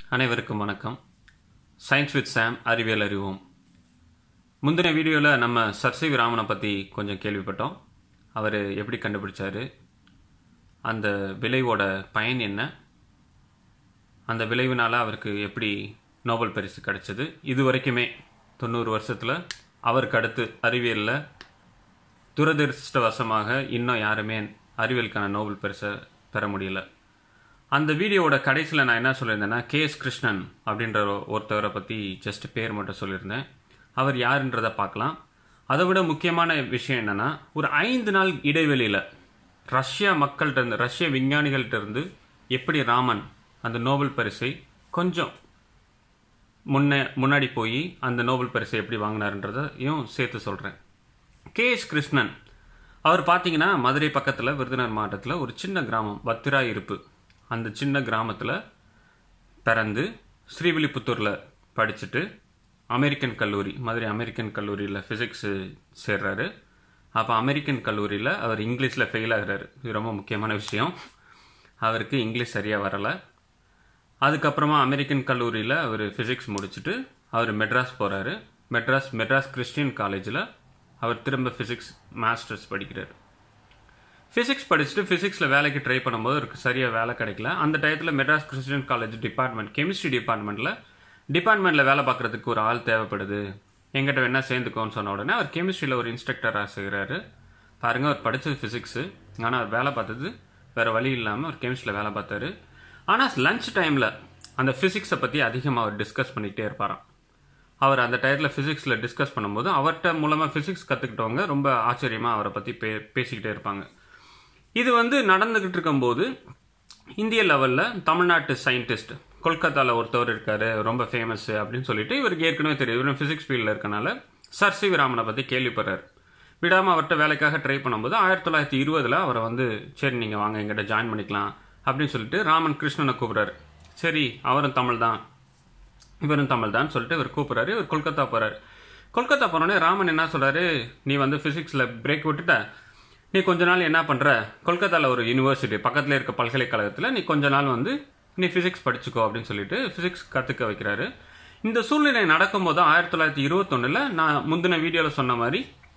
அனைவருக்கும் வணக்கம் science with சாம் அறிவியல் அறிவோம் முந்தின வீடியோவில் நம்ம சர் சி வி ராமனை பற்றி கொஞ்சம் கேள்விப்பட்டோம் அவர் எப்படி கண்டுபிடிச்சாரு அந்த விளைவோட பயன் என்ன அந்த விளைவினால் அவருக்கு எப்படி நோபல் பரிசு கிடைச்சது இது வரைக்குமே தொண்ணூறு வருஷத்தில் அவருக்கு அடுத்து அறிவியலில் துரதிருஷ்டவசமாக இன்னும் யாருமே அறிவியலுக்கான நோபல் பரிசை பெற முடியல அந்த வீடியோவோட கடைசியில் நான் என்ன சொல்லியிருந்தேன்னா கே எஸ் கிருஷ்ணன் அப்படின்ற ஒருத்தவரை பற்றி ஜஸ்ட் பேர் மட்டும் சொல்லியிருந்தேன் அவர் யாருன்றதை பார்க்கலாம் அதை விட முக்கியமான விஷயம் என்னென்னா ஒரு ஐந்து நாள் இடைவெளியில் ரஷ்யா மக்கள்கிட்ட இருந்து ரஷ்ய விஞ்ஞானிகள்கிட்ட இருந்து எப்படி ராமன் அந்த நோபல் பரிசை கொஞ்சம் முன்னே முன்னாடி போய் அந்த நோபல் பரிசை எப்படி வாங்கினாருன்றதையும் சேர்த்து சொல்கிறேன் கே எஸ் கிருஷ்ணன் அவர் பார்த்தீங்கன்னா மதுரை பக்கத்தில் விருதுநகர் மாவட்டத்தில் ஒரு சின்ன கிராமம் பத்திரா இருப்பு அந்த சின்ன கிராமத்தில் பிறந்து ஸ்ரீவில்லிபுத்தூரில் படிச்சுட்டு அமெரிக்கன் கல்லூரி மதுரை அமெரிக்கன் கல்லூரியில் ஃபிசிக்ஸு சேர்றாரு அப்போ அமெரிக்கன் கல்லூரியில் அவர் இங்கிலீஷில் ஃபெயில் ஆகிறாரு இது ரொம்ப முக்கியமான விஷயம் அவருக்கு இங்கிலீஷ் சரியாக வரலை அதுக்கப்புறமா அமெரிக்கன் கல்லூரியில் அவர் ஃபிசிக்ஸ் முடிச்சுட்டு அவர் மெட்ராஸ் போகிறாரு மெட்ராஸ் மெட்ராஸ் கிறிஸ்டியன் காலேஜில் அவர் திரும்ப ஃபிசிக்ஸ் மாஸ்டர்ஸ் படிக்கிறார் ஃபிசிக்ஸ் படிச்சுட்டு ஃபிசிக்ஸில் வேலைக்கு ட்ரை பண்ணும்போது அவருக்கு சரியாக வேலை கிடைக்கல அந்த டயத்தில் Madras Christian college department chemistry டிபார்ட்மெண்ட்டில் டிபார்ட்மெண்ட்டில் வேலை பார்க்குறதுக்கு ஒரு ஆள் தேவைப்படுது எங்கிட்ட வேணா சேர்ந்துக்கோன்னு சொன்ன உடனே அவர் கெமிஸ்ட்ரியில் ஒரு இன்ஸ்ட்ரக்டராக செய்கிறாரு பாருங்கள் அவர் படித்தது ஃபிசிக்ஸு ஆனால் அவர் வேலை பார்த்தது வேறு வழி இல்லாமல் அவர் கெமிஸ்ட்ரியில் வேலை பார்த்தாரு ஆனால் லஞ்ச் டைமில் அந்த ஃபிசிக்ஸை பற்றி அதிகமாக அவர் டிஸ்கஸ் பண்ணிக்கிட்டே இருப்பாராம் அவர் அந்த டயத்தில் ஃபிசிக்ஸில் டிஸ்கஸ் பண்ணும்போது அவர்கிட்ட மூலமாக ஃபிசிக்ஸ் கற்றுக்கிட்டவங்க ரொம்ப ஆச்சரியமாக அவரை பற்றி பே பேசிக்கிட்டே இருப்பாங்க இது வந்து நடந்துக்கிட்டு இருக்கும்போது இந்திய லெவலில் தமிழ்நாட்டு சயின்டிஸ்ட் கொல்கத்தாவில் ஒருத்தவர் இருக்காரு ரொம்ப ஃபேமஸ் அப்படின்னு சொல்லிட்டு இவருக்கு ஏற்கனவே தெரியும் இவர் ஃபிசிக்ஸ் ஃபீல்டில் இருக்கனால சர் சி வி ராமனை பற்றி கேள்விப்படுறாரு விடாமல் அவர்கிட்ட வேலைக்காக ட்ரை பண்ணும்போது ஆயிரத்தி தொள்ளாயிரத்தி இருபதில் அவரை வந்து சரி நீங்கள் வாங்க எங்கிட்ட ஜாயின் பண்ணிக்கலாம் அப்படின்னு சொல்லிட்டு ராமன் கிருஷ்ணனை கூப்பிட்றாரு சரி அவரும் தமிழ் தான் இவரும் தமிழ் தான் சொல்லிட்டு இவர் கூப்பிட்றாரு இவர் கொல்கத்தா போகிறாரு கொல்கத்தா போனோடனே ராமன் என்ன சொல்கிறாரு நீ வந்து ஃபிசிக்ஸில் பிரேக் விட்டுட்ட நீ கொஞ்ச நாள் என்ன பண்ணுற கொல்கத்தாவில் ஒரு யூனிவர்சிட்டி பக்கத்தில் இருக்க பல்கலைக்கழகத்தில் நீ கொஞ்ச நாள் வந்து நீ ஃபிசிக்ஸ் படிச்சுக்கோ அப்படின்னு சொல்லிட்டு ஃபிசிக்ஸ் கற்றுக்க வைக்கிறாரு இந்த சூழ்நிலை நடக்கும்போது ஆயிரத்தி தொள்ளாயிரத்தி இருபத்தொன்னில் நான் முந்தின வீடியோவில் சொன்ன மாதிரி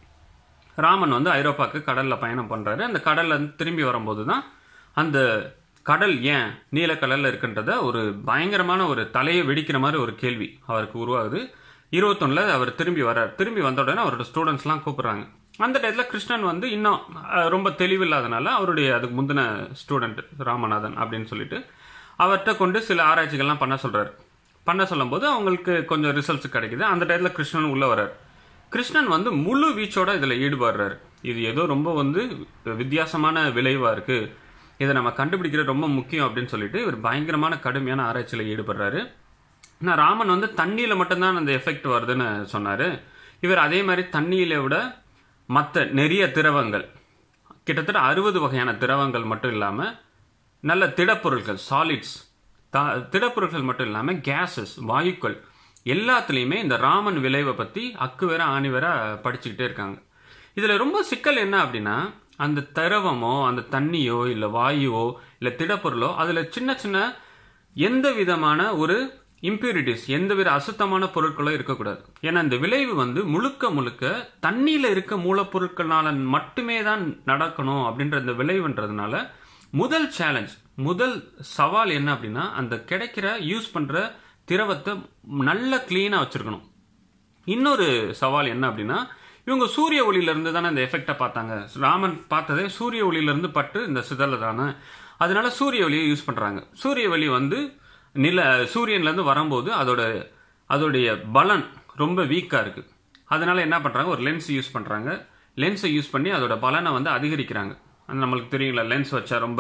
ராமன் வந்து ஐரோப்பாவுக்கு கடலில் பயணம் பண்ணுறாரு அந்த கடலில் திரும்பி வரும்போது தான் அந்த கடல் ஏன் நீல கடலில் இருக்குன்றத ஒரு பயங்கரமான ஒரு தலையை வெடிக்கிற மாதிரி ஒரு கேள்வி அவருக்கு உருவாகுது இருபத்தொன்னில் அவர் திரும்பி வர்றார் திரும்பி வந்த உடனே அவரோட ஸ்டூடெண்ட்ஸ்லாம் கூப்பிட்றாங்க அந்த டயத்தில் கிருஷ்ணன் வந்து இன்னும் ரொம்ப தெளிவில்லாதனால அவருடைய அதுக்கு முந்தின ஸ்டூடெண்ட் ராமநாதன் அப்படின்னு சொல்லிட்டு அவர்கிட்ட கொண்டு சில ஆராய்ச்சிகள்லாம் பண்ண சொல்கிறார் பண்ண சொல்லும்போது அவங்களுக்கு கொஞ்சம் ரிசல்ட்ஸ் கிடைக்குது அந்த டயத்தில் கிருஷ்ணன் உள்ளே வர்றார் கிருஷ்ணன் வந்து முழு வீச்சோட இதில் ஈடுபடுறாரு இது ஏதோ ரொம்ப வந்து வித்தியாசமான விளைவாக இருக்குது இதை நம்ம கண்டுபிடிக்கிறது ரொம்ப முக்கியம் அப்படின்னு சொல்லிட்டு இவர் பயங்கரமான கடுமையான ஆராய்ச்சியில் ஈடுபடுறாரு நான் ராமன் வந்து தண்ணியில் மட்டும்தான் அந்த எஃபெக்ட் வருதுன்னு சொன்னார் இவர் அதே மாதிரி தண்ணியில விட மற்ற நிறைய திரவங்கள் கிட்டத்தட்ட அறுபது வகையான திரவங்கள் மட்டும் இல்லாமல் நல்ல திடப்பொருட்கள் சாலிட்ஸ் த திடப்பொருட்கள் மட்டும் இல்லாமல் கேஸஸ் வாயுக்கள் எல்லாத்துலேயுமே இந்த ராமன் விளைவை பற்றி அக்கு வேற ஆணி வேற படிச்சுக்கிட்டே இருக்காங்க இதில் ரொம்ப சிக்கல் என்ன அப்படின்னா அந்த திரவமோ அந்த தண்ணியோ இல்லை வாயுவோ இல்லை திடப்பொருளோ அதில் சின்ன சின்ன எந்த விதமான ஒரு இம்ப்யூரிட்டிஸ் எந்த வித அசுத்தமான பொருட்களோ இருக்கக்கூடாது ஏன்னா இந்த விளைவு வந்து முழுக்க முழுக்க தண்ணியில் இருக்க மூலப்பொருட்களால மட்டுமே தான் நடக்கணும் அப்படின்ற இந்த விளைவுன்றதுனால முதல் சேலஞ்ச் முதல் சவால் என்ன அப்படின்னா அந்த கிடைக்கிற யூஸ் பண்ணுற திரவத்தை நல்ல கிளீனாக வச்சுருக்கணும் இன்னொரு சவால் என்ன அப்படின்னா இவங்க சூரிய ஒளியிலேருந்து தானே இந்த எஃபெக்டை பார்த்தாங்க ராமன் பார்த்ததே சூரிய ஒளியிலேருந்து பட்டு இந்த சிதலை தானே அதனால சூரிய ஒளியை யூஸ் பண்ணுறாங்க சூரிய ஒளி வந்து நில சூரியன்லேருந்து வரும்போது அதோட அதோடைய பலன் ரொம்ப வீக்காக இருக்குது அதனால என்ன பண்ணுறாங்க ஒரு லென்ஸ் யூஸ் பண்ணுறாங்க லென்ஸை யூஸ் பண்ணி அதோட பலனை வந்து அதிகரிக்கிறாங்க அது நம்மளுக்கு தெரியுங்களா லென்ஸ் வச்சா ரொம்ப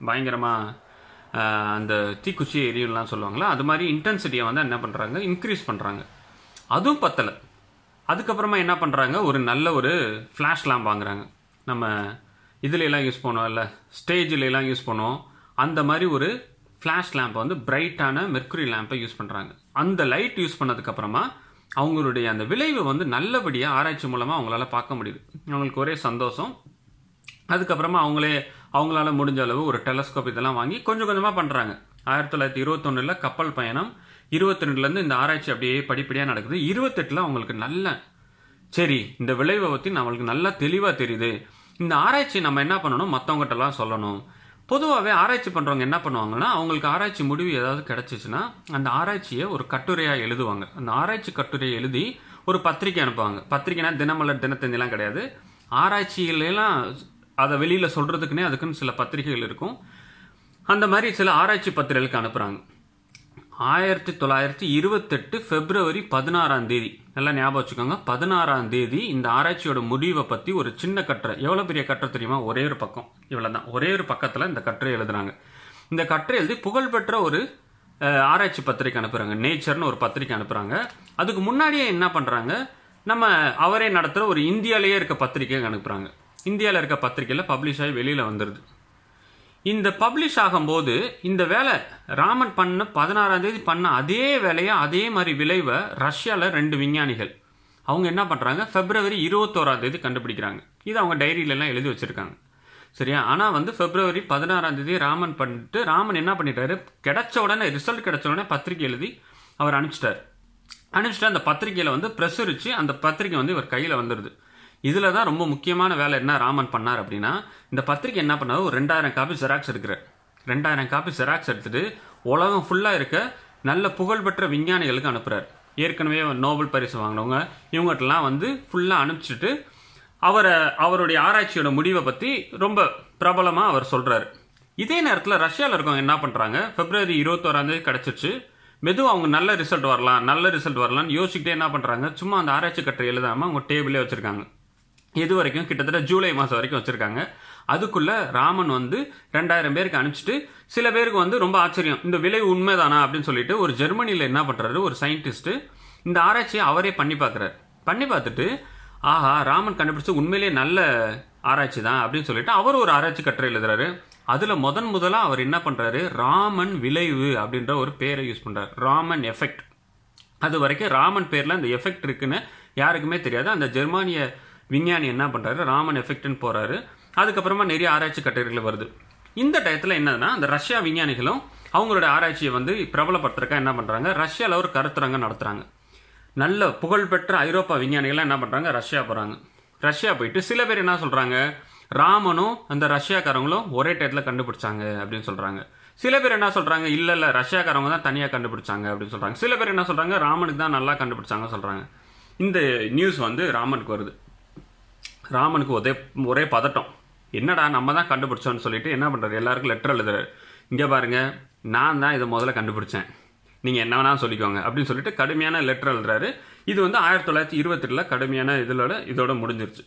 பயங்கரமாக அந்த தீக்குச்சி எரியும்லாம் சொல்லுவாங்களா அது மாதிரி இன்டென்சிட்டியை வந்து என்ன பண்ணுறாங்க இன்க்ரீஸ் பண்ணுறாங்க அதுவும் பத்தலை அதுக்கப்புறமா என்ன பண்ணுறாங்க ஒரு நல்ல ஒரு ஃப்ளாஷ் லேம்ப் வாங்குறாங்க நம்ம இதுல எல்லாம் யூஸ் பண்ணுவோம் இல்லை ஸ்டேஜில் எல்லாம் யூஸ் பண்ணுவோம் அந்த மாதிரி ஒரு ஃப்ளாஷ் லேம்பை வந்து பிரைட்டான மெர்க்குரி லேம்பை யூஸ் பண்ணுறாங்க அந்த லைட் யூஸ் பண்ணதுக்கப்புறமா அவங்களுடைய அந்த விளைவு வந்து நல்லபடியாக ஆராய்ச்சி மூலமாக அவங்களால பார்க்க முடியுது அவங்களுக்கு ஒரே சந்தோஷம் அதுக்கப்புறமா அவங்களே அவங்களால முடிஞ்ச அளவு ஒரு டெலஸ்கோப் இதெல்லாம் வாங்கி கொஞ்சம் கொஞ்சமாக பண்ணுறாங்க ஆயிரத்தி தொள்ளாயிரத்தி இருபத்தொன்னுல கப்பல் பயணம் இருபத்தி ரெண்டுலேருந்து இந்த ஆராய்ச்சி அப்படியே படிப்படியாக நடக்குது இருபத்தெட்டில் அவங்களுக்கு நல்ல சரி இந்த விளைவை பற்றி நம்மளுக்கு நல்லா தெளிவாக தெரியுது இந்த ஆராய்ச்சி நம்ம என்ன பண்ணணும் மற்றவங்ககிட்டலாம் சொல்லணும் பொதுவாகவே ஆராய்ச்சி பண்ணுறவங்க என்ன பண்ணுவாங்கன்னா அவங்களுக்கு ஆராய்ச்சி முடிவு ஏதாவது கிடைச்சிச்சுன்னா அந்த ஆராய்ச்சியை ஒரு கட்டுரையாக எழுதுவாங்க அந்த ஆராய்ச்சி கட்டுரையை எழுதி ஒரு பத்திரிக்கை அனுப்புவாங்க பத்திரிக்கைனா தினமலர் தினத்தந்திலாம் கிடையாது ஆராய்ச்சிகளெல்லாம் அதை வெளியில் சொல்கிறதுக்குன்னே அதுக்குன்னு சில பத்திரிகைகள் இருக்கும் அந்த மாதிரி சில ஆராய்ச்சி பத்திரிகைகளுக்கு அனுப்புகிறாங்க ஆயிரத்தி தொள்ளாயிரத்தி இருபத்தெட்டு பிப்ரவரி பதினாறாம் தேதி நல்லா ஞாபகம் வச்சுக்கோங்க பதினாறாம் தேதி இந்த ஆராய்ச்சியோட முடிவை பற்றி ஒரு சின்ன கட்டுரை எவ்வளோ பெரிய கட்டுரை தெரியுமா ஒரே ஒரு பக்கம் இவ்வளோ தான் ஒரே ஒரு பக்கத்தில் இந்த கட்டுரை எழுதுறாங்க இந்த கட்டுரை எழுதி புகழ்பெற்ற ஒரு அஹ், ஆராய்ச்சி பத்திரிக்கை அனுப்புகிறாங்க நேச்சர்னு ஒரு பத்திரிக்கை அனுப்புகிறாங்க அதுக்கு முன்னாடியே என்ன பண்ணுறாங்க நம்ம அவரே நடத்துகிற ஒரு இந்தியாவிலேயே இருக்க பத்திரிக்கை அனுப்புகிறாங்க இந்தியாவில் இருக்க பத்திரிக்கையில் பப்ளிஷ் ஆகி வெளியில் வந்துடுது இந்த பப்ளிஷ் ஆகும்போது இந்த வேலை ராமன் பண்ண பதினாறாம் தேதி பண்ண அதே வேலையை அதே மாதிரி விளைவை ரஷ்யாவில் ரெண்டு விஞ்ஞானிகள் அவங்க என்ன பண்ணுறாங்க பிப்ரவரி இருபத்தோராம் தேதி கண்டுபிடிக்கிறாங்க இது அவங்க டைரியில எல்லாம் எழுதி வச்சிருக்காங்க சரியா ஆனால் வந்து பிப்ரவரி பதினாறாம் தேதி ராமன் பண்ணிட்டு ராமன் என்ன பண்ணிட்டாரு கிடைச்ச உடனே ரிசல்ட் கிடைச்ச உடனே பத்திரிக்கை எழுதி அவர் அனுப்பிச்சிட்டார் அனுப்பிச்சிட்டு அந்த பத்திரிக்கையில் வந்து பிரசுரிச்சு அந்த பத்திரிக்கை வந்து இவர் கையில் வந்துடுது இதில் தான் ரொம்ப முக்கியமான வேலை என்ன ராமன் பண்ணார் அப்படின்னா இந்த பத்திரிக்கை என்ன பண்ணாரு ஒரு ரெண்டாயிரம் காப்பி ஜெராக்ஸ் எடுக்கிறார் ரெண்டாயிரம் காப்பி ஜெராக்ஸ் எடுத்துட்டு உலகம் ஃபுல்லாக இருக்க நல்ல புகழ்பெற்ற விஞ்ஞானிகளுக்கு அனுப்புறார் ஏற்கனவே நோபல் பரிசு வாங்கினவங்க இவங்ககிட்டலாம் வந்து ஃபுல்லாக அனுப்பிச்சிட்டு அவரை அவருடைய ஆராய்ச்சியோட முடிவை பற்றி ரொம்ப பிரபலமாக அவர் சொல்கிறாரு இதே நேரத்தில் ரஷ்யாவில் இருக்கவங்க என்ன பண்ணுறாங்க பிப்ரவரி இருபத்தோராம் தேதி கிடச்சிச்சு மெதுவாக அவங்க நல்ல ரிசல்ட் வரலாம் நல்ல ரிசல்ட் வரலாம்னு யோசிச்சுக்கிட்டே என்ன பண்ணுறாங்க சும்மா அந்த ஆராய்ச்சி கட்டுரை எழுதாமல் அவங்க டேபிளே வச்சுருக்காங்க இது வரைக்கும் கிட்டத்தட்ட ஜூலை மாதம் வரைக்கும் வச்சுருக்காங்க அதுக்குள்ள ராமன் வந்து ரெண்டாயிரம் பேருக்கு அனுப்பிச்சிட்டு சில பேருக்கு வந்து ரொம்ப ஆச்சரியம் இந்த விளைவு உண்மைதானா அப்படின்னு சொல்லிட்டு ஒரு ஜெர்மனியில் என்ன பண்ணுறாரு ஒரு சயின்டிஸ்ட்டு இந்த ஆராய்ச்சியை அவரே பண்ணி பார்க்குறாரு பண்ணி பார்த்துட்டு ஆஹா ராமன் கண்டுபிடிச்ச உண்மையிலேயே நல்ல ஆராய்ச்சி தான் அப்படின்னு சொல்லிட்டு அவர் ஒரு ஆராய்ச்சி கட்டுரை எழுதுறாரு அதுல முதன் முதலா அவர் என்ன பண்றாரு ராமன் விளைவு அப்படின்ற ஒரு பேரை யூஸ் பண்றாரு ராமன் எஃபெக்ட் அது வரைக்கும் ராமன் பேர்ல அந்த எஃபெக்ட் இருக்குன்னு யாருக்குமே தெரியாது அந்த ஜெர்மானிய விஞ்ஞானி என்ன பண்றாரு ராமன் எஃபெக்ட்னு போறாரு அதுக்கப்புறமா நிறைய ஆராய்ச்சி கட்டுரைகள் வருது இந்த டயத்துல என்னதுன்னா அந்த ரஷ்யா விஞ்ஞானிகளும் அவங்களோட ஆராய்ச்சியை வந்து பிரபலப்படுத்துறக்கா என்ன பண்றாங்க ரஷ்யால ஒரு கருத்தரங்கம் நடத்துறாங்க நல்ல புகழ்பெற்ற ஐரோப்பா விஞ்ஞானிகள்லாம் என்ன பண்றாங்க ரஷ்யா போறாங்க ரஷ்யா போயிட்டு சில பேர் என்ன சொல்றாங்க ராமனும் அந்த ரஷ்யாக்காரங்களும் ஒரே டயத்துல கண்டுபிடிச்சாங்க அப்படின்னு சொல்றாங்க சில பேர் என்ன சொல்றாங்க இல்ல இல்ல ரஷ்யாக்காரங்க தான் தனியா கண்டுபிடிச்சாங்க அப்படின்னு சொல்றாங்க சில பேர் என்ன சொல்றாங்க ராமனுக்கு தான் நல்லா கண்டுபிடிச்சாங்க சொல்றாங்க இந்த நியூஸ் வந்து ராமனுக்கு வருது ராமனுக்கு ஒரே ஒரே பதட்டம் என்னடா நம்ம தான் கண்டுபிடிச்சோம்னு சொல்லிட்டு என்ன பண்றாரு எல்லாருக்கும் லெட்டர் எழுதுறாரு இங்க பாருங்க நான் தான் இதை முதல்ல கண்டுபிடிச்சேன் நீங்க என்ன வேணாலும் சொல்லிக்கோங்க அப்படின்னு சொல்லிட்டு கடுமையான லெட்டர் எழுதுறாரு இது வந்து ஆயிரத்தி தொள்ளாயிரத்தி இருபத்தெட்டுல கடுமையான இதோட இதோட முடிஞ்சிருச்சு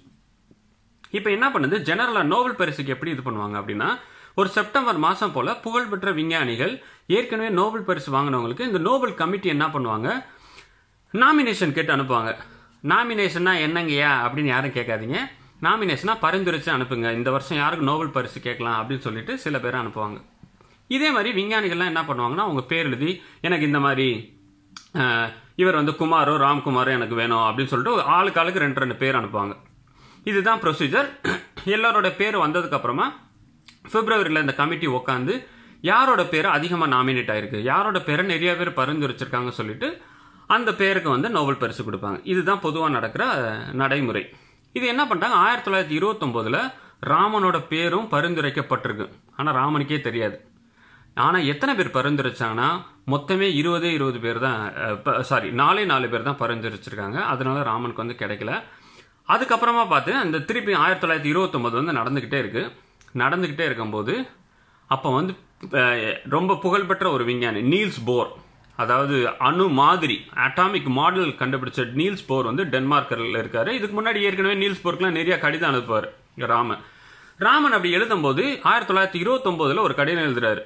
இப்போ என்ன பண்ணுது ஜெனரலாக நோபல் பரிசுக்கு எப்படி இது பண்ணுவாங்க அப்படின்னா ஒரு செப்டம்பர் மாதம் போல் புகழ்பெற்ற விஞ்ஞானிகள் ஏற்கனவே நோபல் பரிசு வாங்கினவங்களுக்கு இந்த நோபல் கமிட்டி என்ன பண்ணுவாங்க நாமினேஷன் கேட்டு அனுப்புவாங்க நாமினேஷன்னா என்னங்கய்யா அப்படின்னு யாரும் கேட்காதீங்க நாமினேஷனா பரிந்துரைச்சு அனுப்புங்க இந்த வருஷம் யாருக்கு நோபல் பரிசு கேட்கலாம் அப்படின்னு சொல்லிட்டு சில பேரை அனுப்புவாங்க இதே மாதிரி விஞ்ஞானிகள்லாம் என்ன பண்ணுவாங்கன்னா அவங்க பேர் எழுதி எனக்கு இந்த மாதிரி அஹ், இவர் வந்து குமாரோ ராம்குமாரோ எனக்கு வேணும் அப்படின்னு சொல்லிட்டு ஆளுக்கு ஆளுக்கு ரெண்டு ரெண்டு பேர் அனுப்புவாங்க இதுதான் ப்ரொசீஜர் எல்லாரோட பேர் வந்ததுக்கு அப்புறமா பிப்ரவரியில் இந்த கமிட்டி உட்காந்து யாரோட பேர் அதிகமாக நாமினேட் ஆயிருக்கு யாரோட பேரை நிறைய பேர் பரிந்துரைச்சிருக்காங்க சொல்லிட்டு அந்த பேருக்கு வந்து நோபல் பரிசு கொடுப்பாங்க இதுதான் பொதுவாக நடக்கிற அஹ், நடைமுறை இது என்ன பண்ணிட்டாங்க ஆயிரத்தி தொள்ளாயிரத்தி இருபத்தொம்போதில் ராமனோட பேரும் பரிந்துரைக்கப்பட்டிருக்கு ஆனால் ராமனுக்கே தெரியாது ஆனால் எத்தனை பேர் பரிந்துரைச்சாங்கன்னா மொத்தமே இருபதே இருபது பேர் தான் சாரி நாலே நாலு பேர் தான் பரிந்துரைச்சிருக்காங்க அதனால ராமனுக்கு வந்து கிடைக்கல அதுக்கப்புறமா பார்த்து அந்த திருப்பி ஆயிரத்தி தொள்ளாயிரத்தி இருபத்தொம்போது வந்து நடந்துக்கிட்டே இருக்கு நடந்துக்கிட்டே இருக்கும்போது அப்போ வந்து அஹ், ரொம்ப புகழ்பெற்ற ஒரு விஞ்ஞானி நீல்ஸ் போர் அதாவது அணு மாதிரி அட்டாமிக் மாடல் கண்டுபிடிச்ச நீல்ஸ் போர் வந்து டென்மார்க்கில் இருக்காரு இதுக்கு முன்னாடி ஏற்கனவே நீல்ஸ் போருக்குலாம் நிறைய கடிதம் அனுப்புவார் ராமன் ராமன் அப்படி எழுதும்போது ஆயிரத்தி தொள்ளாயிரத்தி இருபத்தொம்போதுல ஒரு கடிதம் எழுதுறாரு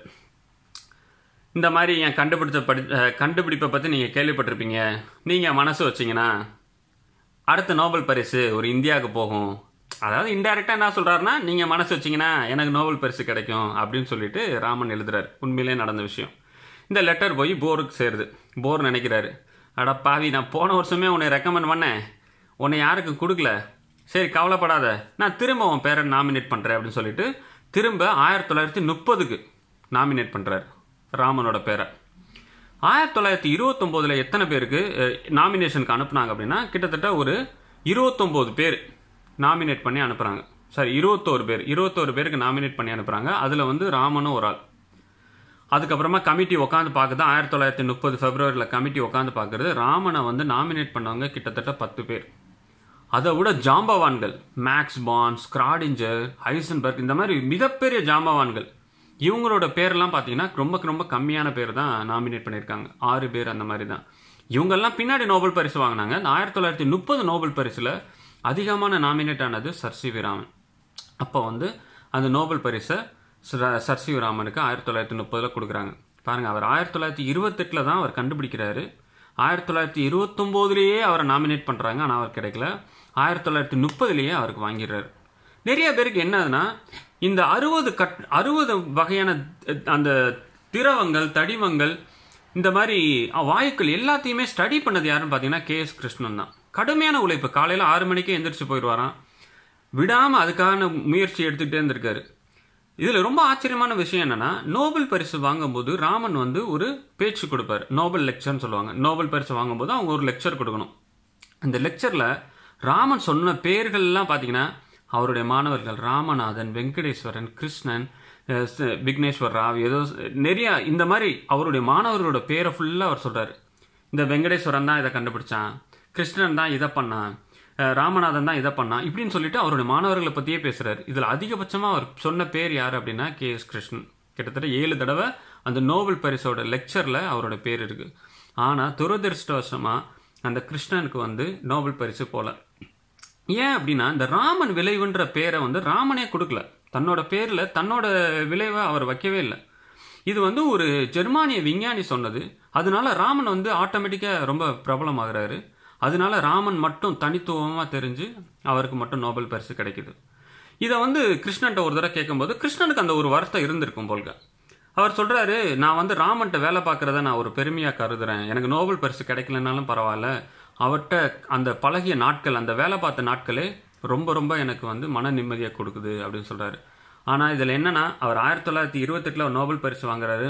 இந்த மாதிரி என் கண்டுபிடிச்ச படி அஹ், கண்டுபிடிப்பை பற்றி நீங்கள் கேள்விப்பட்டிருப்பீங்க நீங்கள் மனசு வச்சீங்கன்னா அடுத்த நோபல் பரிசு ஒரு இந்தியாவுக்கு போகும் அதாவது இன்டைரக்டா என்ன சொல்றாருன்னா நீங்க மனசு வச்சீங்கன்னா எனக்கு நோபல் பரிசு கிடைக்கும் அப்படின்னு சொல்லிட்டு ராமன் எழுதுறாரு உண்மையிலே நடந்த விஷயம் இந்த லெட்டர் போய் போருக்கு சேருது போர் நினைக்கிறாரு அட பாவி நான் போன வருஷமே உன்னை ரெக்கமெண்ட் பண்ணேன் உன்னை யாருக்கும் கொடுக்கல சரி கவலைப்படாத நான் திரும்ப உன் பேரை நாமினேட் பண்றேன் அப்படின்னு சொல்லிட்டு திரும்ப ஆயிரத்தி தொள்ளாயிரத்தி முப்பதுக்கு நாமினேட் பண்றாரு ராமனோட பேரை ஆயிரத்தி தொள்ளாயிரத்தி இருபத்தொம்போதுல எத்தனை பேருக்கு நாமினேஷனுக்கு அனுப்புனாங்க அப்படின்னா கிட்டத்தட்ட ஒரு இருபத்தொம்போது பேர் நாமினேட் பண்ணி அனுப்புறாங்க சாரி இருபத்தோரு பேர் இருபத்தோரு பேருக்கு நாமினேட் பண்ணி அனுப்புறாங்க அதுல வந்து ராமனும் ஒரு ஆள் அதுக்கப்புறமா கமிட்டி உட்காந்து பார்க்குது ஆயிரத்தி தொள்ளாயிரத்தி முப்பது பிப்ரவரியில் கமிட்டி உட்காந்து பார்க்குறது ராமனை வந்து நாமினேட் பண்ணவங்க கிட்டத்தட்ட பத்து பேர் அதை விட ஜாம்பவான்கள் மேக்ஸ் பான்ஸ் ஸ்க்ராடிஞ்சர் ஹைசன்பர்க் இந்த மாதிரி மிகப்பெரிய ஜாம்பவான்கள் இவங்களோட பேர்லாம் பார்த்தீங்கன்னா ரொம்ப ரொம்ப கம்மியான பேர் தான் நாமினேட் பண்ணியிருக்காங்க ஆறு பேர் அந்த மாதிரி தான் இவங்கெல்லாம் பின்னாடி நோபல் பரிசு வாங்கினாங்க இந்த ஆயிரத்தி தொள்ளாயிரத்தி முப்பது நோபல் பரிசில் அதிகமான நாமினேட் ஆனது சர் சி வி ராமன் அப்போ வந்து அந்த நோபல் பரிசை சர- சர் சி வி ராமனுக்கு ஆயிரத்தி தொள்ளாயிரத்தி முப்பதில் கொடுக்குறாங்க பாருங்க அவர் ஆயிரத்தி தொள்ளாயிரத்தி இருபத்தெட்டில் தான் அவர் கண்டுபிடிக்கிறாரு ஆயிரத்தி தொள்ளாயிரத்தி இருபத்தொம்போதுலேயே அவரை நாமினேட் பண்ணுறாங்க ஆனால் அவர் கிடைக்கல ஆயிரத்தி தொள்ளாயிரத்தி முப்பதுலேயே அவருக்கு வாங்கிடுறாரு நிறைய பேருக்கு என்னதுன்னா இந்த அறுபது கட் அறுபது வகையான அஹ், அந்த திரவங்கள் தடிவங்கள் இந்த மாதிரி அஹ், வாயுக்கள் எல்லாத்தையுமே ஸ்டடி பண்ணது யாருன்னு பார்த்தீங்கன்னா கே எஸ் கிருஷ்ணன் தான் கடுமையான உழைப்பு காலையில் ஆறு மணிக்கே எந்திரிச்சு போயிடுவாராம் விடாம அதுக்கான முயற்சி எடுத்துக்கிட்டே இருந்திருக்காரு இதுல ரொம்ப ஆச்சரியமான விஷயம் என்னன்னா நோபல் பரிசு வாங்கும்போது ராமன் வந்து ஒரு பேச்சு கொடுப்பாரு நோபல் லெக்சர்னு சொல்லுவாங்க நோபல் பரிசு வாங்கும்போது அவங்க ஒரு லெக்சர் கொடுக்கணும் அந்த லெக்சர்ல ராமன் சொன்ன பேர்கள்லாம் பாத்தீங்கன்னா அவருடைய மாணவர்கள் ராமநாதன் வெங்கடேஸ்வரன் கிருஷ்ணன் அஹ், ச- விக்னேஸ்வர் ராவ் ஏதோ ஸ்- நிறைய இந்த மாதிரி அவருடைய மாணவர்களோட பேரை ஃபுல்லா அவர் சொல்றாரு இந்த வெங்கடேஸ்வரன் தான் இதை கண்டுபிடிச்சான் கிருஷ்ணன் தான் இதை பண்ணான் அஹ் ராமநாதன் தான் இதை பண்ணான் இப்படின்னு சொல்லிட்டு அவருடைய மாணவர்களை பத்தியே பேசுறாரு இதுல அதிகபட்சமா அவர் சொன்ன பேர் யார் அப்படின்னா கே எஸ் கிருஷ்ணன் கிட்டத்தட்ட ஏழு தடவை அந்த நோபல் பரிசோட லெக்சர்ல அவரோட பேர் இருக்கு ஆனா துரதிருஷ்டவசமா அந்த கிருஷ்ணனுக்கு வந்து நோபல் பரிசு போல ஏன் அப்படின்னா இந்த ராமன் விளைவுன்ற பேரை வந்து ராமனே கொடுக்கல தன்னோட பேர்ல தன்னோட விளைவை அவர் வைக்கவே இல்லை இது வந்து ஒரு ஜெர்மானிய விஞ்ஞானி சொன்னது அதனால ராமன் வந்து ஆட்டோமேட்டிக்கா ரொம்ப பிரபலமாகிறாரு அதனால ராமன் மட்டும் தனித்துவமா தெரிஞ்சு அவருக்கு மட்டும் நோபல் பரிசு கிடைக்குது இதை வந்து கிருஷ்ணன்ட்ட ஒரு தடவை கேட்கும்போது கிருஷ்ணனுக்கு அந்த ஒரு வருத்தம் இருந்திருக்கும் போல்க அவர் சொல்றாரு நான் வந்து ராமன்ட்ட வேலை பார்க்கறத நான் ஒரு பெருமையா கருதுறேன் எனக்கு நோபல் பரிசு கிடைக்கலனாலும் பரவாயில்ல அவர்கிட்ட அந்த பழகிய நாட்கள் அந்த வேலை பார்த்த நாட்களே ரொம்ப ரொம்ப எனக்கு வந்து மன நிம்மதியை கொடுக்குது அப்படின்னு சொல்றாரு ஆனா இதுல என்னன்னா அவர் ஆயிரத்தி தொள்ளாயிரத்தி இருபத்தெட்டுல நோபல் பரிசு வாங்குறாரு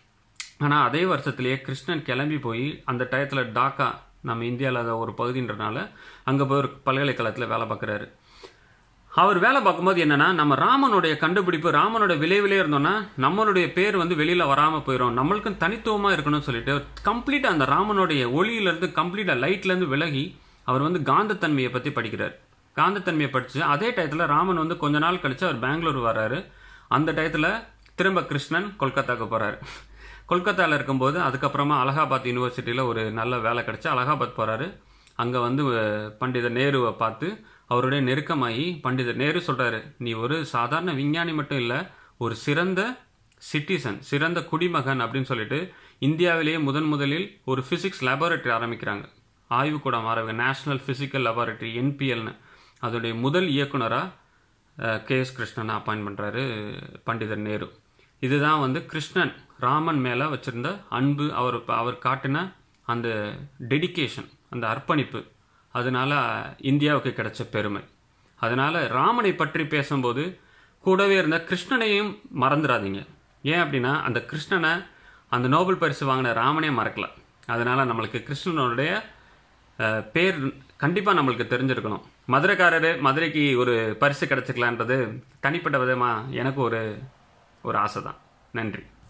ஆனா அதே வருஷத்திலேயே கிருஷ்ணன் கிளம்பி போய் அந்த டயத்துல டாக்கா நம்ம இந்தியாவில் ஒரு பகுதின்றனால அங்க போய் ஒரு பல்கலைக்கழகத்துல வேலை பார்க்குறாரு அவர் வேலை பார்க்கும்போது என்னன்னா நம்ம ராமனுடைய கண்டுபிடிப்பு ராமனோட விளைவிலே இருந்தோம்னா நம்மளுடைய பேர் வந்து வெளியில வராம போயிடும் நம்மளுக்கும் தனித்துவமா இருக்கணும்னு சொல்லிட்டு கம்ப்ளீட்டா அந்த ராமனுடைய ஒளியில இருந்து கம்ப்ளீட்டா லைட்ல இருந்து விலகி அவர் வந்து காந்தத்தன்மையை பத்தி படிக்கிறார் காந்தத்தன்மையை படிச்சு அதே டயத்துல ராமன் வந்து கொஞ்ச நாள் கழிச்சு அவர் பெங்களூர் வர்றாரு அந்த டயத்துல திரும்ப கிருஷ்ணன் கொல்கத்தாக்கு போறாரு கொல்கத்தால இருக்கும்போது அதுக்கப்புறமா அலகாபாத் யூனிவர்சிட்டியில ஒரு நல்ல வேலை கிடைச்சு அலகாபாத் போறாரு அங்க வந்து அஹ், பண்டிதர் நேருவை பார்த்து அவருடைய நெருக்கமாகி பண்டிதர் நேரு சொல்றாரு நீ ஒரு சாதாரண விஞ்ஞானி மட்டும் இல்ல ஒரு சிறந்த சிட்டிசன் சிறந்த குடிமகன் அப்படின்னு சொல்லிட்டு இந்தியாவிலேயே முதன் முதலில் ஒரு பிசிக்ஸ் லேபரட்டரி ஆரம்பிக்கிறாங்க ஆய்வுக்கூடம் ஆரம்பிக்க நேஷனல் பிசிக்கல் லேபரட்டரி என்பிஎல்னு அதோடைய முதல் இயக்குனரா கே எஸ் கிருஷ்ணனை அப்பாயின்ட் பண்றாரு பண்டிதர் நேரு இதுதான் வந்து கிருஷ்ணன் ராமன் மேல வச்சிருந்த அன்பு அவர் அவர் காட்டின அந்த டெடிகேஷன் அந்த அர்ப்பணிப்பு அதனால இந்தியாவுக்கு கிடைச்ச பெருமை அதனால ராமனை பற்றி பேசும்போது கூடவே இருந்த கிருஷ்ணனையும் மறந்துடாதீங்க ஏன் அப்படின்னா அந்த கிருஷ்ணனை அந்த நோபல் பரிசு வாங்கின ராமனே மறக்கல அதனால நம்மளுக்கு கிருஷ்ணனுடைய அஹ், பேர் கண்டிப்பாக நம்மளுக்கு தெரிஞ்சிருக்கணும் மதுரைக்காரரு மதுரைக்கு ஒரு பரிசு கிடைச்சிக்கலான்றது தனிப்பட்ட விதமாக எனக்கு ஒரு ஒரு ஆசை தான் நன்றி